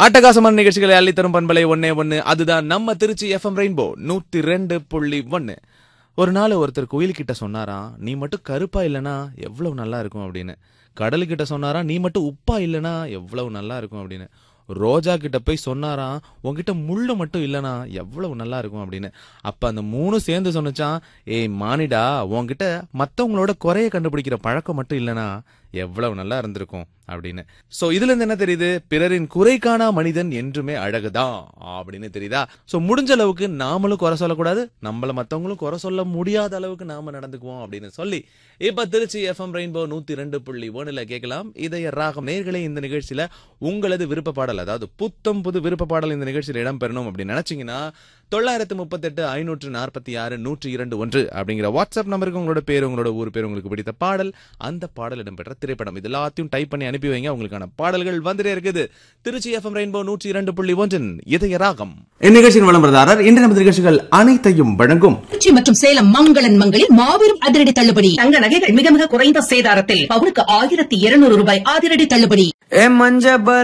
அட்டகாசமான நிகழ்ச்சிகளை அள்ளி தரும் பண்பலை ஒன்னே ஒன்னு அதுதான் நம்ம திருச்சி எஃப்எம் ரெயின்போ நூத்தி ரெண்டு புள்ளி ஒன்னு ஒரு நாள் ஒருத்தர் கோயில்கிட்ட சொன்னாராம் நீ மட்டும் கருப்பா இல்லனா எவ்வளவு நல்லா இருக்கும் அப்படின்னு கடலுக்கிட்ட சொன்னாராம் நீ மட்டும் உப்பா இல்லனா எவ்வளவு நல்லா இருக்கும் அப்படின்னு ரோஜா கிட்ட போய் சொன்னாராம் உன்கிட்ட முள்ளு மட்டும் இல்லனா எவ்வளவு நல்லா இருக்கும் அப்படின்னு அப்ப அந்த மூணு சேர்ந்து சொன்னச்சான் ஏய் மானிடா உன்கிட்ட மத்தவங்களோட குறைய கண்டுபிடிக்கிற பழக்கம் மட்டும் இல்லனா எவ்வளவு நல்லா இருந்திருக்கும் அப்படின்னு சோ இதுல இருந்து என்ன தெரியுது பிறரின் குறை காணா மனிதன் என்றுமே அழகுதான் அப்படின்னு தெரியுதா சோ முடிஞ்ச அளவுக்கு நாமளும் குறை சொல்லக்கூடாது நம்மள மத்தவங்களும் குறை சொல்ல முடியாத அளவுக்கு நாம நடந்துக்குவோம் அப்படின்னு சொல்லி இப்ப திருச்சி எஃப்எம் ரெயின்போ நூத்தி ரெண்டு புள்ளி ஒண்ணுல கேட்கலாம் இதய ராகம் நேர்களே இந்த நிகழ்ச்சியில உங்களது விருப்ப பாடல் அதாவது புத்தம் புது விருப்ப பாடல் இந்த நிகழ்ச்சியில் இடம்பெறணும் அப்படின்னு நினைச்சீங்கன்னா தொள்ளாயிரத்து முப்பத்தெட்டு ஐநூற்று நாற்பத்தி ஆறு நூற்றி இரண்டு ஒன்று அப்படிங்கிற வாட்ஸ்அப் நம்பருக்கு உங்களோட பேர் உங்களோட ஊர் பேர் உங்களுக்கு பிடித்த பாடல் அந்த பாடல் இடம்பெற்ற திரைப்படம் இது எல்லாத்தையும் டைப் பண்ணி அனுப்பி வைங்க உங்களுக்கான பாடல்கள் வந்துட்டே இருக்குது திருச்சி எஃப்எம் ரெயின்போ நூற்றி இரண்டு புள்ளி ஒன்றின் இதய ராகம் இந்நிகழ்ச்சியின் விளம்பரதாரர் இன்று நமது நிகழ்ச்சிகள் அனைத்தையும் வழங்கும் திருச்சி மற்றும் சேலம் மங்களன் மங்களில் மாபெரும் அதிரடி தள்ளுபடி தங்க நகைகள் மிக மிக குறைந்த சேதாரத்தில் பவுனுக்கு ஆயிரத்தி இருநூறு ரூபாய் அதிரடி தள்ளுபடி ए मंजा